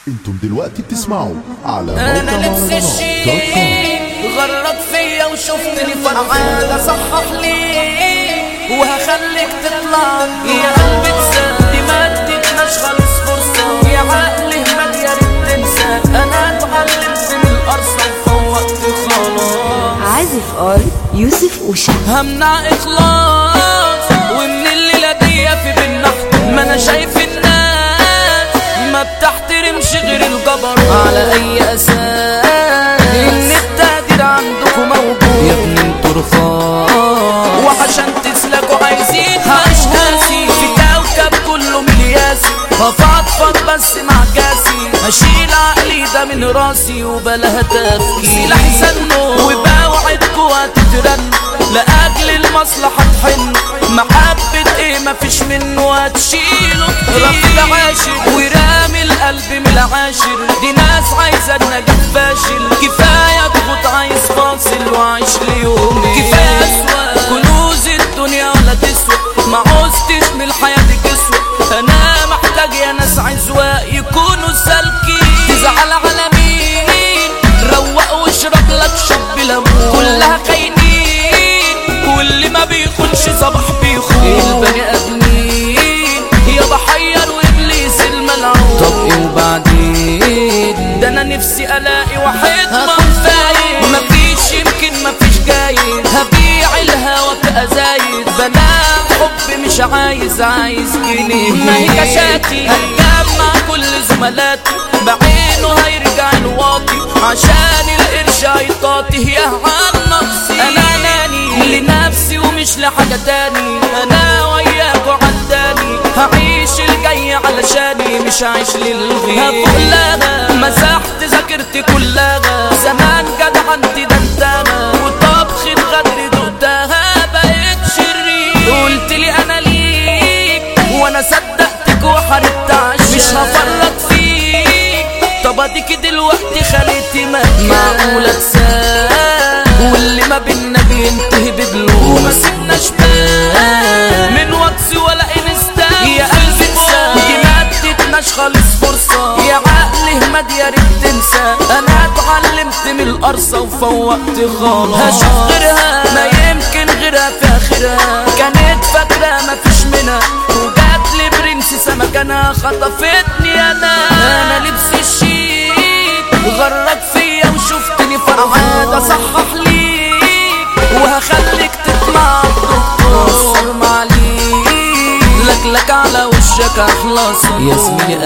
انتم دلوقتي بتسمعوا على انا موقع لبس مهرجانات دوت كوم. الشيء غرك فيا وشفتني فرحان صحح لي وهخليك تطلع يا قلبي تسد ما اديتناش خالص فرصة يا عقلي ما يا ريت تنسى انا اتعلمت من القرصة وفوقت خلاص عازف ار يوسف اوشا همنع اخلاص ومن الليله دي في بالنحت ما انا شايف الناس ما بتحترمش غير الجبر على اي اساس ان التقدير عندكم موجود يا ابني انتوا رخاص وعشان تسلكوا عايزين مش قاسي في كوكب كله ملياسي هفضفض بس مع جاسي هشيل عقلي ده من راسي وبلاها تفكير سلاحي سنه وبوعدكوا هتترن لأجل المصلحة تحن محبة ايه مفيش منه هتشيله كتير رفض عاشر ورامي القلب من العاشر دي ناس عايزة النجاح فاشل كفاية ضغوط عايز فاصل وعيش ليومي كفاية أسوأ كنوز الدنيا ولا تسوى ما عوزتش من الحياة دي كسوة أنا محتاج يا ناس عزواء يكونوا سالكين تزعل على مين روق واشرب لك شب ليمون كلها خاينين واللي ما بيخونش صباح بيخون البني ادمين يا بحير وابليس الملعون طب ايه وبعدين ده انا نفسي الاقي واحد منفايد مفيش يمكن مفيش جايز هبيع الهوا كأزايد بنام حب مش عايز عايز جنيه ما هي كشاتي هتجمع كل زملاتي بعينه هيرجع الواطي عشان القرش هيطاطي يا عن نفسي انا اناني لنفسي ومش لحاجه تاني انا وياكوا عداني هعيش الجاي علشاني مش هعيش للغير هفوق لها مسحت ذاكرتي كلها زمان جدع انت ده انتهى وطبخ الغدر دقتها بقيت شرير قلت لي انا ليك وانا صدقتك وحاربت عشان مش هفرط فيك طب اديك دلوقتي خليتي مكان معقولة تساب واللي ما بينا بينتهي ببلوغ وما سيبناش بال من واتس ولا انستا يا قلبي تساب دي ما اديتناش خالص فرصة يا عقلي ما يا ريت تنسى انا اتعلمت من القرصة وفوقت خلاص هشوف غيرها ما يمكن غيرها في اخرها كانت فاكرة ما فيش منها وجات لي برنسيسة مكانها خطفتني انا انا لبسي الشيك غرك فيا وشفتني فرحان اصحح ليك وهخليك تطلع الدكتور معليك لك لك على وشك اخلص يا زميلي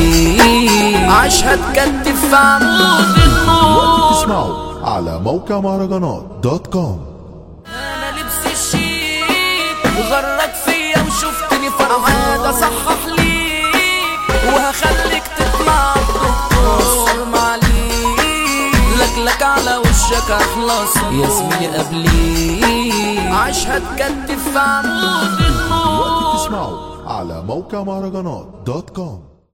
قبلي عاش هتكتف في عمود دلوقتي النور بتسمعوا على موقع مهرجانات دوت كوم انا لبسي الشيك وغرك فيا وشفتني فرحان اصحح ليك وهخليك تطلع الدكتور معليك لك لك على وشك اخلص يا زميلي قبلي عاش هتكتف في عمود دلوقتي النور بتسمعوا على موقع مهرجانات دوت كوم